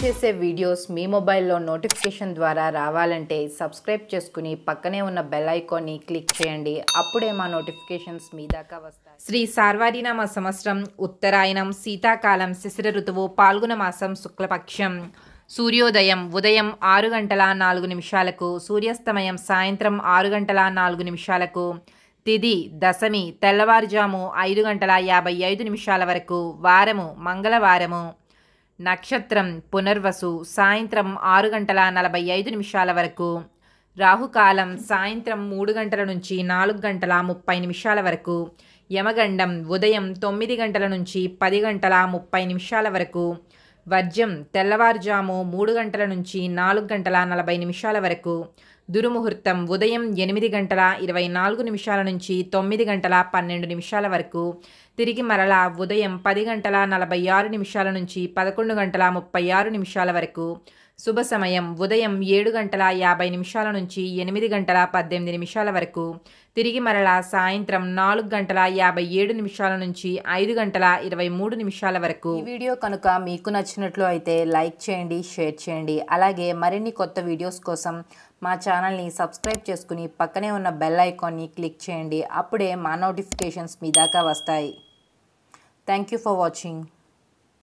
చేసే వీడియోస్ మీ మొబైల్లో నోటిఫికేషన్ ద్వారా రావాలంటే సబ్స్క్రైబ్ చేసుకుని పక్కనే ఉన్న బెల్ ఐకాన్ని క్లిక్ చేయండి అప్పుడే మా నోటిఫికేషన్స్ మీ దాకా వస్తాయి శ్రీ సార్వారినామ సంవత్సరం ఉత్తరాయణం శీతాకాలం శిశిర ఋతువు పాల్గొన మాసం శుక్లపక్షం సూర్యోదయం ఉదయం ఆరు గంటల నాలుగు నిమిషాలకు సూర్యాస్తమయం సాయంత్రం ఆరు గంటల నాలుగు నిమిషాలకు తిది దశమి తెల్లవారుజాము ఐదు గంటల యాభై ఐదు నిమిషాల వరకు వారము మంగళవారము నక్షత్రం పునర్వసు సాయంత్రం ఆరు గంటల నలభై ఐదు నిమిషాల వరకు రాహుకాలం సాయంత్రం మూడు గంటల నుంచి నాలుగు గంటల ముప్పై నిమిషాల వరకు యమగండం ఉదయం తొమ్మిది గంటల నుంచి పది గంటల ముప్పై నిమిషాల వరకు వర్జం తెల్లవారుజాము మూడు గంటల నుంచి నాలుగు గంటల నలభై నిమిషాల వరకు దుర్ముహూర్తం ఉదయం ఎనిమిది గంటల ఇరవై నాలుగు నిమిషాల నుంచి తొమ్మిది గంటల పన్నెండు నిమిషాల వరకు తిరిగి మరలా ఉదయం పది గంటల నలభై ఆరు నిమిషాల నుంచి పదకొండు గంటల ముప్పై ఆరు నిమిషాల వరకు శుభ సమయం ఉదయం ఏడు గంటల యాభై నిమిషాల నుంచి ఎనిమిది గంటల పద్దెనిమిది నిమిషాల వరకు తిరిగి మరలా సాయంత్రం నాలుగు గంటల యాభై ఏడు నిమిషాల నుంచి ఐదు గంటల ఇరవై మూడు నిమిషాల వరకు ఈ వీడియో కనుక మీకు నచ్చినట్లు అయితే లైక్ చేయండి షేర్ చేయండి అలాగే మరిన్ని కొత్త వీడియోస్ కోసం మా ఛానల్ని సబ్స్క్రైబ్ చేసుకుని పక్కనే ఉన్న బెల్ ఐకాన్ని క్లిక్ చేయండి అప్పుడే మా నోటిఫికేషన్స్ మీ దాకా వస్తాయి థ్యాంక్ యూ ఫర్ వాచింగ్